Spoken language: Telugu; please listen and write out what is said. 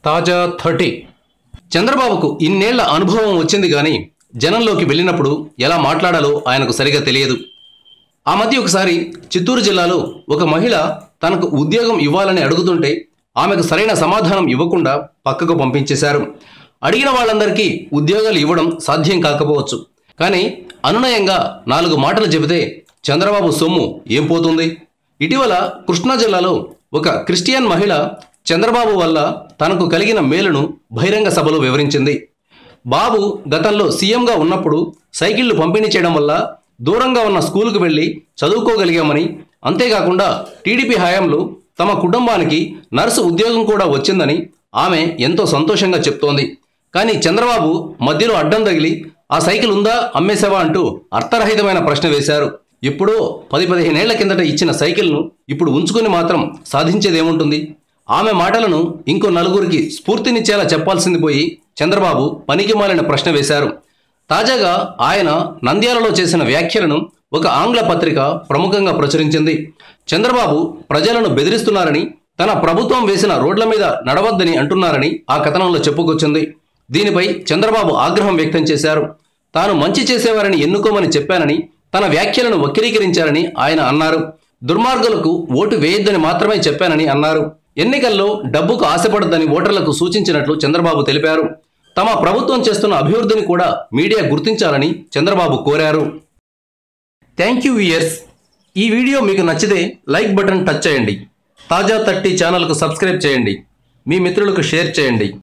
తాజా థర్టీ చంద్రబాబుకు ఇన్నేళ్ల అనుభవం వచ్చింది కానీ జనంలోకి వెళ్ళినప్పుడు ఎలా మాట్లాడాలో ఆయనకు సరిగా తెలియదు ఆ మధ్య ఒకసారి చిత్తూరు జిల్లాలో ఒక మహిళ తనకు ఉద్యోగం ఇవ్వాలని అడుగుతుంటే ఆమెకు సరైన సమాధానం ఇవ్వకుండా పక్కకు పంపించేశారు అడిగిన వాళ్ళందరికీ ఉద్యోగాలు ఇవ్వడం సాధ్యం కాకపోవచ్చు కానీ అనునయంగా నాలుగు మాటలు చెబితే చంద్రబాబు సొమ్ము ఏం పోతుంది ఇటీవల కృష్ణా జిల్లాలో ఒక క్రిస్టియన్ మహిళ చంద్రబాబు వల్ల తనకు కలిగిన మేలును బహిరంగ సభలో వివరించింది బాబు గతంలో సీఎంగా ఉన్నప్పుడు సైకిళ్లు పంపిణీ చేయడం వల్ల దూరంగా ఉన్న స్కూల్కు వెళ్ళి చదువుకోగలిగామని అంతేకాకుండా టీడీపీ హయాంలో తమ కుటుంబానికి నర్సు ఉద్యోగం కూడా వచ్చిందని ఆమె ఎంతో సంతోషంగా చెప్తోంది కానీ చంద్రబాబు మధ్యలో అడ్డం తగిలి ఆ సైకిల్ ఉందా అమ్మేశావా అంటూ అర్థరహితమైన ప్రశ్న వేశారు ఎప్పుడో పది పదిహేనేళ్ల కిందట ఇచ్చిన సైకిల్ను ఇప్పుడు ఉంచుకుని మాత్రం సాధించేదేముంటుంది ఆమె మాటలను ఇంకో నలుగురికి స్ఫూర్తినిచ్చేలా చెప్పాల్సింది పోయి చంద్రబాబు పనికి మాలిన ప్రశ్న వేశారు తాజాగా ఆయన నంద్యాలలో చేసిన వ్యాఖ్యలను ఒక ఆంగ్ల పత్రిక ప్రముఖంగా ప్రచురించింది చంద్రబాబు ప్రజలను బెదిరిస్తున్నారని తన ప్రభుత్వం వేసిన రోడ్ల మీద నడవద్దని అంటున్నారని ఆ కథనంలో చెప్పుకొచ్చింది దీనిపై చంద్రబాబు ఆగ్రహం వ్యక్తం చేశారు తాను మంచి చేసేవారని ఎన్నుకోమని చెప్పానని తన వ్యాఖ్యలను వక్రీకరించారని ఆయన అన్నారు దుర్మార్గులకు ఓటు వేయొద్దని మాత్రమే చెప్పానని అన్నారు ఎన్నికల్లో డబ్బుకు ఆశపడద్దని ఓటర్లకు సూచించినట్లు చంద్రబాబు తెలిపారు తమ ప్రభుత్వం చేస్తున్న అభివృద్ధిని కూడా మీడియా గుర్తించాలని చంద్రబాబు కోరారు థ్యాంక్ యూ ఇయర్స్ ఈ వీడియో మీకు నచ్చితే లైక్ బటన్ టచ్ చేయండి తాజా థర్టీ ఛానల్కు సబ్స్క్రైబ్ చేయండి మీ మిత్రులకు షేర్ చేయండి